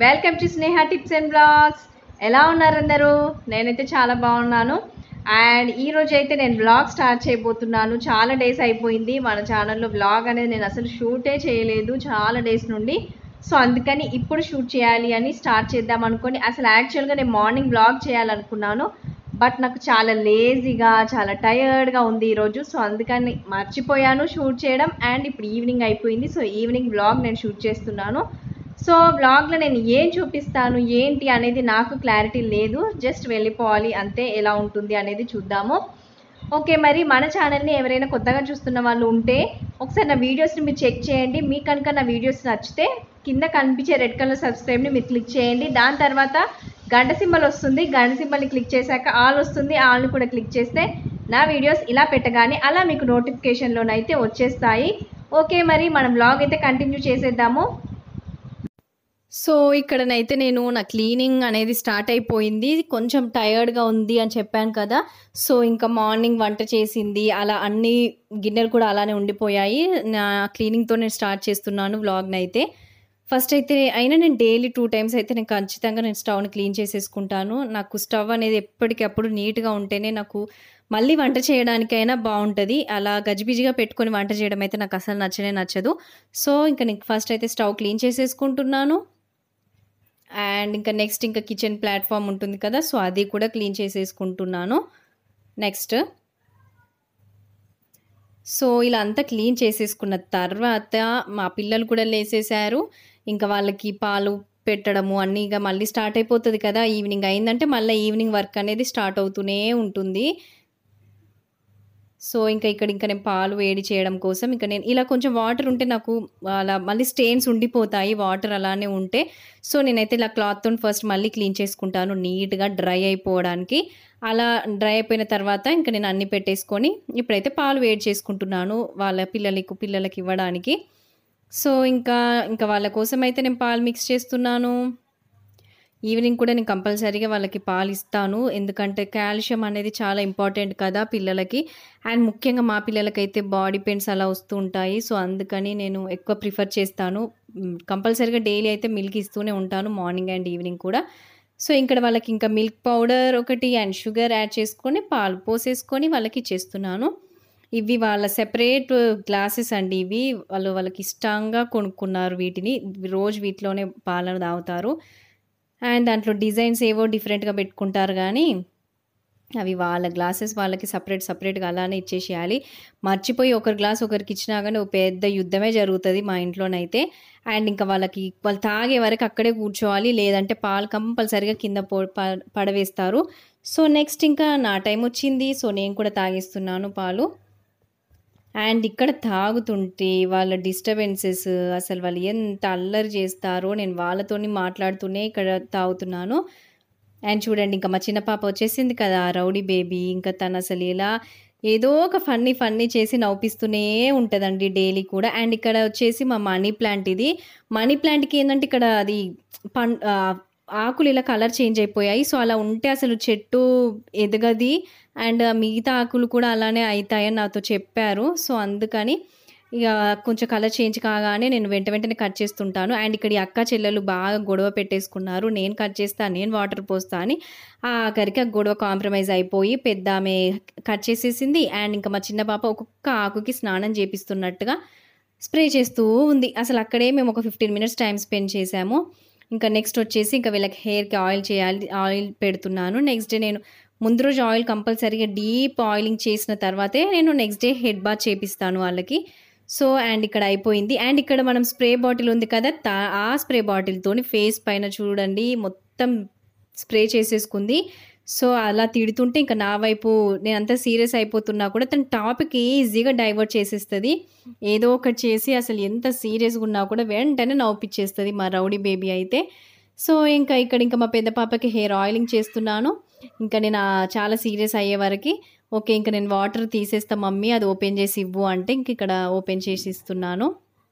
welcome to Sneha tips and blogs ఎలా ఉన్నారు అందరూ నేనైతే చాలా బాగున్నాను అండ్ ఈ రోజు అయితే నేను బ్లాగ్ స్టార్ట్ చేయబోతున్నాను చాలా డేస్ అయిపోయింది మన ఛానల్లో బ్లాగ్ అనేది నేను అసలు షూటే చేయలేదు చాలా డేస్ నుండి సో అందుకని ఇప్పుడు షూట్ చేయాలి అని స్టార్ట్ చేద్దాం అనుకొని అసలు యాక్చువల్గా నేను మార్నింగ్ బ్లాగ్ చేయాలనుకున్నాను బట్ నాకు చాలా లేజీగా చాలా టయర్డ్గా ఉంది ఈరోజు సో అందుకని మర్చిపోయాను షూట్ చేయడం అండ్ ఇప్పుడు ఈవినింగ్ అయిపోయింది సో ఈవినింగ్ బ్లాగ్ నేను షూట్ చేస్తున్నాను సో బ్లాగ్లో నేను ఏం చూపిస్తాను ఏంటి అనేది నాకు క్లారిటీ లేదు జస్ట్ వెళ్ళిపోవాలి అంతే ఎలా ఉంటుంది అనేది చూద్దాము ఓకే మరి మన ఛానల్ని ఎవరైనా కొత్తగా చూస్తున్న వాళ్ళు ఉంటే ఒకసారి నా వీడియోస్ని మీరు చెక్ చేయండి మీకు కనుక నా వీడియోస్ నచ్చితే కింద కనిపించే రెడ్ కలర్ సబ్స్క్రైబ్ని మీరు క్లిక్ చేయండి దాని తర్వాత గంట సింబల్ వస్తుంది గంట సింబల్ని క్లిక్ చేశాక ఆల్ వస్తుంది ఆల్ని కూడా క్లిక్ చేస్తే నా వీడియోస్ ఇలా పెట్టగానే అలా మీకు నోటిఫికేషన్లోనైతే వచ్చేస్తాయి ఓకే మరి మనం బ్లాగ్ అయితే కంటిన్యూ చేసేద్దాము సో ఇక్కడనైతే నేను నా క్లీనింగ్ అనేది స్టార్ట్ అయిపోయింది కొంచెం టయర్డ్గా ఉంది అని చెప్పాను కదా సో ఇంకా మార్నింగ్ వంట చేసింది అలా అన్ని గిన్నెలు కూడా అలానే ఉండిపోయాయి నా క్లీనింగ్తో నేను స్టార్ట్ చేస్తున్నాను వ్లాగ్ని అయితే ఫస్ట్ అయితే అయినా నేను డైలీ టూ టైమ్స్ అయితే నేను ఖచ్చితంగా నేను స్టవ్ని క్లీన్ చేసేసుకుంటాను నాకు స్టవ్ అనేది ఎప్పటికప్పుడు నీట్గా ఉంటేనే నాకు మళ్ళీ వంట చేయడానికైనా బాగుంటుంది అలా గజిబిజిగా పెట్టుకొని వంట చేయడం అయితే నాకు అసలు నచ్చనే నచ్చదు సో ఇంకా నేను ఫస్ట్ అయితే స్టవ్ క్లీన్ చేసేసుకుంటున్నాను అండ్ ఇంకా నెక్స్ట్ ఇంకా కిచెన్ ప్లాట్ఫామ్ ఉంటుంది కదా సో అది కూడా క్లీన్ చేసేసుకుంటున్నాను నెక్స్ట్ సో ఇలా అంతా క్లీన్ చేసేసుకున్న తర్వాత మా పిల్లలు కూడా లేసేసారు ఇంకా వాళ్ళకి పాలు పెట్టడము అన్నీ ఇక మళ్ళీ స్టార్ట్ అయిపోతుంది కదా ఈవినింగ్ అయిందంటే మళ్ళీ ఈవినింగ్ వర్క్ అనేది స్టార్ట్ అవుతూనే ఉంటుంది సో ఇంకా ఇక్కడ ఇంకా నేను పాలు వేడి చేయడం కోసం ఇంకా నేను ఇలా కొంచెం వాటర్ ఉంటే నాకు అలా మళ్ళీ స్టెయిన్స్ ఉండిపోతాయి వాటర్ అలానే ఉంటే సో నేనైతే ఇలా క్లాత్తో ఫస్ట్ మళ్ళీ క్లీన్ చేసుకుంటాను నీట్గా డ్రై అయిపోవడానికి అలా డ్రై అయిపోయిన తర్వాత ఇంకా నేను అన్ని పెట్టేసుకొని ఇప్పుడైతే పాలు వేడి చేసుకుంటున్నాను వాళ్ళ పిల్లలకి పిల్లలకి ఇవ్వడానికి సో ఇంకా ఇంకా వాళ్ళ కోసం అయితే నేను పాలు మిక్స్ చేస్తున్నాను ఈవినింగ్ కూడా నేను కంపల్సరీగా వాళ్ళకి పాలు ఇస్తాను ఎందుకంటే కాల్షియం అనేది చాలా ఇంపార్టెంట్ కదా పిల్లలకి అండ్ ముఖ్యంగా మా పిల్లలకైతే బాడీ పెయిన్స్ అలా వస్తూ ఉంటాయి సో అందుకని నేను ఎక్కువ ప్రిఫర్ చేస్తాను కంపల్సరీగా డైలీ అయితే మిల్క్ ఇస్తూనే ఉంటాను మార్నింగ్ అండ్ ఈవినింగ్ కూడా సో ఇక్కడ వాళ్ళకి ఇంకా మిల్క్ పౌడర్ ఒకటి అండ్ షుగర్ యాడ్ చేసుకొని పాలు పోసేసుకొని వాళ్ళకి ఇచ్చేస్తున్నాను ఇవి వాళ్ళ సెపరేట్ గ్లాసెస్ అండి ఇవి వాళ్ళు వాళ్ళకి ఇష్టంగా కొనుక్కున్నారు వీటిని రోజు వీటిలోనే పాలను తాగుతారు అండ్ దాంట్లో డిజైన్స్ ఏవో డిఫరెంట్గా పెట్టుకుంటారు కానీ అవి వాళ్ళ గ్లాసెస్ వాళ్ళకి సపరేట్ సపరేట్గా అలానే ఇచ్చేసేయాలి మర్చిపోయి ఒకరి గ్లాస్ ఒకరికి ఇచ్చినా కానీ ఒక పెద్ద యుద్ధమే జరుగుతుంది మా ఇంట్లోనైతే అండ్ ఇంకా వాళ్ళకి వాళ్ళు తాగే వరకు అక్కడే కూర్చోవాలి లేదంటే పాలు కంపల్సరిగా కింద పో పడవేస్తారు సో నెక్స్ట్ ఇంకా నా టైం వచ్చింది సో నేను కూడా తాగేస్తున్నాను పాలు అండ్ ఇక్కడ తాగుతుంటే వాళ్ళ డిస్టర్బెన్సెస్ అసలు వాళ్ళు ఎంత అల్లరి చేస్తారో నేను వాళ్ళతోని మాట్లాడుతూనే ఇక్కడ తాగుతున్నాను అండ్ చూడండి ఇంకా మా చిన్న పాప వచ్చేసింది కదా రౌడీ బేబీ ఇంకా తను అసలు ఎలా ఏదో ఒక ఫన్నీ ఫన్నీ చేసి నవ్విస్తూనే ఉంటుందండి డైలీ కూడా అండ్ ఇక్కడ వచ్చేసి మా మనీ ప్లాంట్ ఇది మనీ ప్లాంట్కి ఏంటంటే ఇక్కడ అది పం ఆకులు ఇలా కలర్ చేంజ్ అయిపోయాయి సో అలా ఉంటే అసలు చెట్టు ఎదగది అండ్ మిగతా ఆకులు కూడా అలానే అవుతాయని నాతో చెప్పారు సో అందుకని ఇక కొంచెం కలర్ చేంజ్ కాగానే నేను వెంట వెంటనే కట్ చేస్తుంటాను అండ్ ఇక్కడ అక్క చెల్లెలు బాగా గొడవ పెట్టేసుకున్నారు నేను కట్ చేస్తా నేను వాటర్ పోస్తా అని ఆఖరికి ఆ గొడవ కాంప్రమైజ్ అయిపోయి పెద్ద ఆమె కట్ చేసేసింది అండ్ ఇంకా మా చిన్న పాప ఒక్కొక్క ఆకుకి స్నానం చేపిస్తున్నట్టుగా స్ప్రే చేస్తూ ఉంది అసలు అక్కడే మేము ఒక ఫిఫ్టీన్ మినిట్స్ టైం స్పెండ్ చేసాము ఇంకా నెక్స్ట్ వచ్చేసి ఇంకా వీళ్ళకి హెయిర్కి ఆయిల్ చేయాలి ఆయిల్ పెడుతున్నాను నెక్స్ట్ డే నేను ముందు రోజు ఆయిల్ కంపల్సరీగా డీప్ ఆయిలింగ్ చేసిన తర్వాతే నేను నెక్స్ట్ డే హెడ్ బాత్ చేపిస్తాను వాళ్ళకి సో అండ్ ఇక్కడ అయిపోయింది అండ్ ఇక్కడ మనం స్ప్రే బాటిల్ ఉంది కదా ఆ స్ప్రే బాటిల్తోని ఫేస్ పైన చూడండి మొత్తం స్ప్రే చేసేసుకుంది సో అలా తిడుతుంటే ఇంకా నా వైపు నేను అంత సీరియస్ అయిపోతున్నా కూడా తన టాపిక్ ఈజీగా డైవర్ట్ చేసేస్తుంది ఏదో ఒకటి చేసి అసలు ఎంత సీరియస్గా ఉన్నా కూడా వెంటనే నవ్వుపిచ్చేస్తుంది మా రౌడీ బేబీ అయితే సో ఇంకా ఇక్కడ ఇంకా మా పెద్ద పాపకి హెయిర్ ఆయిలింగ్ చేస్తున్నాను ఇంకా నేను చాలా సీరియస్ అయ్యే వరకు ఓకే ఇంకా నేను వాటర్ తీసేస్తా మమ్మీ అది ఓపెన్ చేసి ఇవ్వు అంటే ఇంక ఇక్కడ ఓపెన్ చేసి ఇస్తున్నాను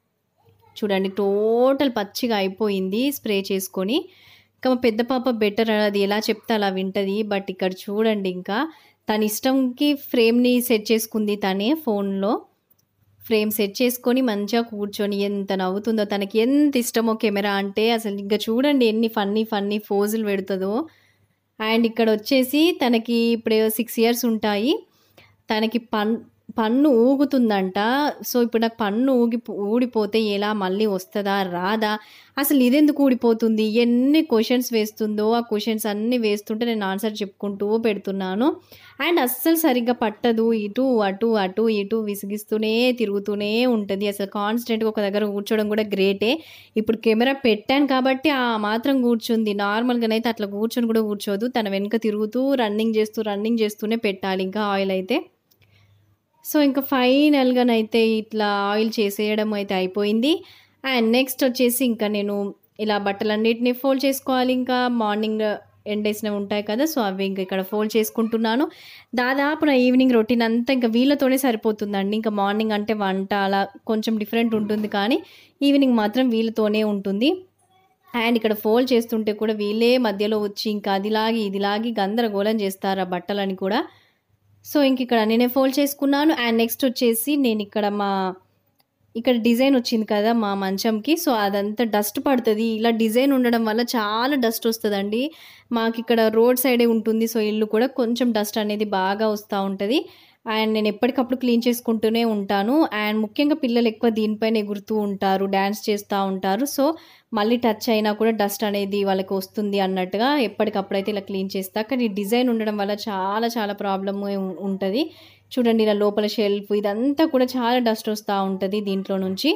చూడండి టోటల్ పచ్చిగా అయిపోయింది స్ప్రే చేసుకొని ఇంకా మా పెద్ద పాప బెటర్ అది ఎలా చెప్తే అలా వింటది బట్ ఇక్కడ చూడండి ఇంకా తన ఇష్టంకి ఫ్రేమ్ని సెట్ చేసుకుంది తనే ఫోన్లో ఫ్రేమ్ సెట్ చేసుకొని మంచిగా కూర్చొని ఎంత నవ్వుతుందో తనకి ఎంత ఇష్టమో కెమెరా అంటే అసలు ఇంకా చూడండి ఎన్ని ఫన్నీ ఫన్నీ ఫోజులు పెడుతుందో అండ్ ఇక్కడ వచ్చేసి తనకి ఇప్పుడు సిక్స్ ఇయర్స్ ఉంటాయి తనకి పన్ పన్ను ఊగుతుందంట సో ఇప్పుడు నాకు పన్ను ఊగి ఊడిపోతే ఎలా మళ్ళీ వస్తుందా రాదా అసలు ఇదెందుకు ఊడిపోతుంది ఎన్ని క్వశ్చన్స్ వేస్తుందో ఆ క్వశ్చన్స్ అన్నీ వేస్తుంటే నేను ఆన్సర్ చెప్పుకుంటూ పెడుతున్నాను అండ్ అస్సలు సరిగ్గా పట్టదు ఇటు అటు అటు ఇటు విసిగిస్తూనే తిరుగుతూనే ఉంటుంది అసలు కాన్స్టెంట్గా ఒక దగ్గర కూర్చోవడం కూడా గ్రేటే ఇప్పుడు కెమెరా పెట్టాను కాబట్టి ఆ మాత్రం కూర్చుంది నార్మల్గానైతే అట్లా కూర్చొని కూడా కూర్చోదు తన వెనుక తిరుగుతూ రన్నింగ్ చేస్తూ రన్నింగ్ చేస్తూనే పెట్టాలి ఇంకా ఆయిల్ అయితే సో ఇంకా ఫైనల్గానైతే ఇట్లా ఆయిల్ చేసేయడం అయితే అయిపోయింది అండ్ నెక్స్ట్ వచ్చేసి ఇంకా నేను ఇలా బట్టలన్నిటిని ఫోల్డ్ చేసుకోవాలి ఇంకా మార్నింగ్ ఎండేసినవి ఉంటాయి కదా సో అవి ఇంకా ఇక్కడ ఫోల్డ్ చేసుకుంటున్నాను దాదాపు నా ఈవినింగ్ రొటీన్ అంతా ఇంకా వీళ్ళతోనే సరిపోతుందండి ఇంకా మార్నింగ్ అంటే వంట అలా కొంచెం డిఫరెంట్ ఉంటుంది కానీ ఈవినింగ్ మాత్రం వీళ్ళతోనే ఉంటుంది అండ్ ఇక్కడ ఫోల్డ్ చేస్తుంటే కూడా వీళ్ళే మధ్యలో వచ్చి ఇంకా అదిలాగి ఇదిలాగి గందరగోళం చేస్తారు ఆ బట్టలని కూడా సో ఇంక ఇక్కడ నేనే ఫోల్డ్ చేసుకున్నాను అండ్ నెక్స్ట్ వచ్చేసి నేను ఇక్కడ మా ఇక్కడ డిజైన్ వచ్చింది కదా మా మంచంకి సో అదంతా డస్ట్ పడుతుంది ఇలా డిజైన్ ఉండడం వల్ల చాలా డస్ట్ వస్తుందండి మాకు ఇక్కడ రోడ్ సైడే ఉంటుంది సో ఇల్లు కూడా కొంచెం డస్ట్ అనేది బాగా వస్తూ ఉంటుంది అండ్ నేను ఎప్పటికప్పుడు క్లీన్ చేసుకుంటూనే ఉంటాను అండ్ ముఖ్యంగా పిల్లలు ఎక్కువ దీనిపైన ఎగురుతూ ఉంటారు డ్యాన్స్ చేస్తూ ఉంటారు సో మళ్ళీ టచ్ అయినా కూడా డస్ట్ అనేది వాళ్ళకి వస్తుంది అన్నట్టుగా ఎప్పటికప్పుడు అయితే ఇలా క్లీన్ చేస్తా కానీ డిజైన్ ఉండడం వల్ల చాలా చాలా ప్రాబ్లమ్ ఉంటుంది చూడండి ఇలా లోపల షెల్ఫ్ ఇదంతా కూడా చాలా డస్ట్ వస్తూ ఉంటుంది దీంట్లో నుంచి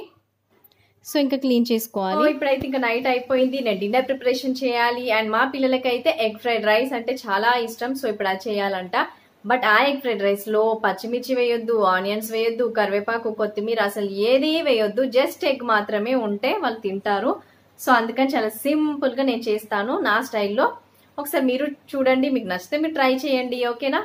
సో ఇంకా క్లీన్ చేసుకోవాలి ఇప్పుడైతే ఇంకా నైట్ అయిపోయింది నేను డిన్నర్ ప్రిపరేషన్ చేయాలి అండ్ మా పిల్లలకైతే ఎగ్ ఫ్రైడ్ రైస్ అంటే చాలా ఇష్టం సో ఇప్పుడు అది చేయాలంట బట్ ఆ ఎగ్ ఫ్రైడ్ రైస్ లో పచ్చిమిర్చి వేయొద్దు ఆనియన్స్ వేయొద్దు కరివేపాకు కొత్తిమీర అసలు ఏది వేయొద్దు జస్ట్ ఎగ్ మాత్రమే ఉంటే వాళ్ళు తింటారు సో అందుకని చాలా సింపుల్ గా నేను చేస్తాను నా స్టైల్లో ఒకసారి మీరు చూడండి మీకు నచ్చితే మీరు ట్రై చేయండి ఓకేనా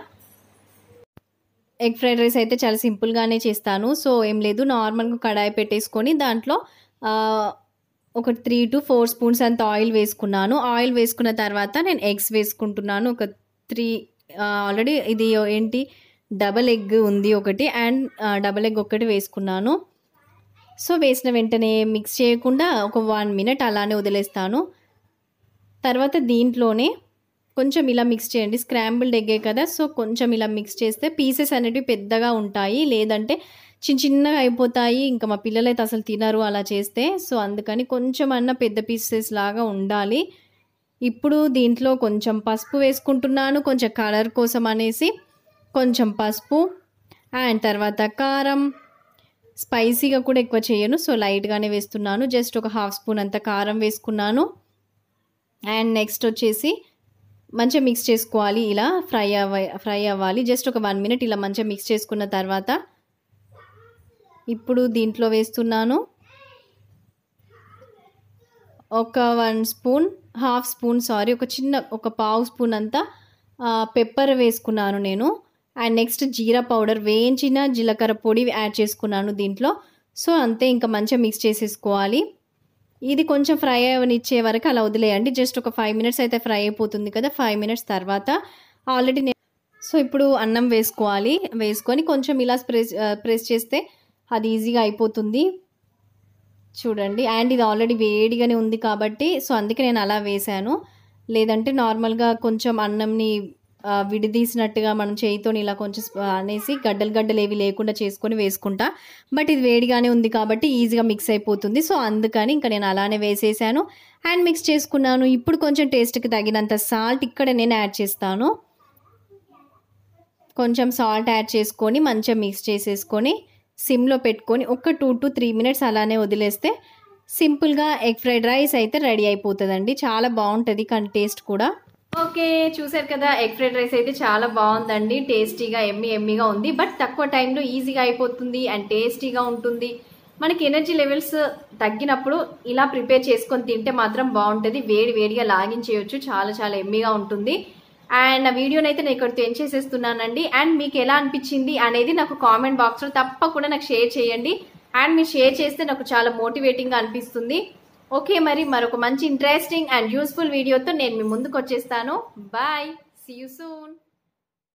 ఎగ్ ఫ్రైడ్ రైస్ అయితే చాలా సింపుల్గానే చేస్తాను సో ఏం లేదు నార్మల్గా కడాయి పెట్టేసుకొని దాంట్లో ఒక త్రీ టు ఫోర్ స్పూన్స్ అంత ఆయిల్ వేసుకున్నాను ఆయిల్ వేసుకున్న తర్వాత నేను ఎగ్స్ వేసుకుంటున్నాను ఒక త్రీ ఆల్రెడీ ఇది ఏంటి డబల్ ఎగ్ ఉంది ఒకటి అండ్ డబల్ ఎగ్ ఒకటి వేసుకున్నాను సో వేసిన వెంటనే మిక్స్ చేయకుండా ఒక వన్ మినిట్ అలానే వదిలేస్తాను తర్వాత దీంట్లోనే కొంచెం ఇలా మిక్స్ చేయండి స్క్రాంబుల్డ్ ఎగ్గే కదా సో కొంచెం ఇలా మిక్స్ చేస్తే పీసెస్ అనేటివి పెద్దగా ఉంటాయి లేదంటే చిన్న చిన్నగా అయిపోతాయి ఇంకా మా పిల్లలు అయితే అసలు తినరు అలా చేస్తే సో అందుకని కొంచెం అన్న పెద్ద పీసెస్ లాగా ఉండాలి ఇప్పుడు దీంట్లో కొంచెం పసుపు వేసుకుంటున్నాను కొంచెం కలర్ కోసం అనేసి కొంచెం పసుపు అండ్ తర్వాత కారం స్పైసీగా కూడా ఎక్కువ చేయను సో లైట్గానే వేస్తున్నాను జస్ట్ ఒక హాఫ్ స్పూన్ అంత కారం వేసుకున్నాను అండ్ నెక్స్ట్ వచ్చేసి మంచిగా మిక్స్ చేసుకోవాలి ఇలా ఫ్రై అవ్వ ఫ్రై అవ్వాలి జస్ట్ ఒక వన్ మినిట్ ఇలా మంచిగా మిక్స్ చేసుకున్న తర్వాత ఇప్పుడు దీంట్లో వేస్తున్నాను ఒక one spoon half spoon sorry ఒక చిన్న ఒక పావు స్పూన్ అంతా పెప్పర్ వేసుకున్నాను నేను అండ్ నెక్స్ట్ జీరా పౌడర్ వేయించిన జీలకర్ర పొడి యాడ్ చేసుకున్నాను దీంట్లో సో అంతే ఇంకా మంచిగా మిక్స్ చేసేసుకోవాలి ఇది కొంచెం ఫ్రై అవనిచ్చే వరకు అలా వదిలేయండి జస్ట్ ఒక ఫైవ్ మినిట్స్ అయితే ఫ్రై అయిపోతుంది కదా ఫైవ్ మినిట్స్ తర్వాత ఆల్రెడీ నేను సో ఇప్పుడు అన్నం వేసుకోవాలి వేసుకొని కొంచెం ఇలా ప్రెస్ ప్రెస్ చేస్తే అది ఈజీగా అయిపోతుంది చూడండి అండ్ ఇది ఆల్రెడీ వేడిగానే ఉంది కాబట్టి సో అందుకే నేను అలా వేశాను లేదంటే నార్మల్గా కొంచెం అన్నంని విడిదీసినట్టుగా మనం చేయితో ఇలా కొంచెం అనేసి గడ్డలు గడ్డలు ఏవి లేకుండా చేసుకొని వేసుకుంటా బట్ ఇది వేడిగానే ఉంది కాబట్టి ఈజీగా మిక్స్ అయిపోతుంది సో అందుకని ఇంకా నేను అలానే వేసేసాను అండ్ మిక్స్ చేసుకున్నాను ఇప్పుడు కొంచెం టేస్ట్కి తగినంత సాల్ట్ ఇక్కడ నేను యాడ్ చేస్తాను కొంచెం సాల్ట్ యాడ్ చేసుకొని మంచిగా మిక్స్ చేసేసుకొని సిమ్లో పెట్టుకొని ఒక టూ టు త్రీ మినిట్స్ అలానే వదిలేస్తే సింపుల్గా ఎగ్ ఫ్రైడ్ రైస్ అయితే రెడీ అయిపోతుందండి చాలా బాగుంటుంది కానీ టేస్ట్ కూడా ఓకే చూసారు కదా ఎగ్ ఫ్రైడ్ రైస్ అయితే చాలా బాగుందండి టేస్టీగా ఎమ్మి ఎమ్మిగా ఉంది బట్ తక్కువ టైంలో ఈజీగా అయిపోతుంది అండ్ టేస్టీగా ఉంటుంది మనకి ఎనర్జీ లెవెల్స్ తగ్గినప్పుడు ఇలా ప్రిపేర్ చేసుకొని తింటే మాత్రం బాగుంటుంది వేడి వేడిగా లాగించేయచ్చు చాలా చాలా ఎమ్మిగా ఉంటుంది అండ్ నా వీడియోని అయితే నేను ఇక్కడ ఎండ్ చేసేస్తున్నానండి అండ్ మీకు ఎలా అనిపించింది అనేది నాకు కామెంట్ బాక్స్లో తప్పకుండా నాకు షేర్ చేయండి అండ్ మీరు షేర్ చేస్తే నాకు చాలా మోటివేటింగ్గా అనిపిస్తుంది ఓకే మరి మరొక మంచి ఇంట్రెస్టింగ్ అండ్ యూస్ఫుల్ వీడియోతో నేను మీ ముందుకు వచ్చేస్తాను బాయ్ సీ యూ సూన్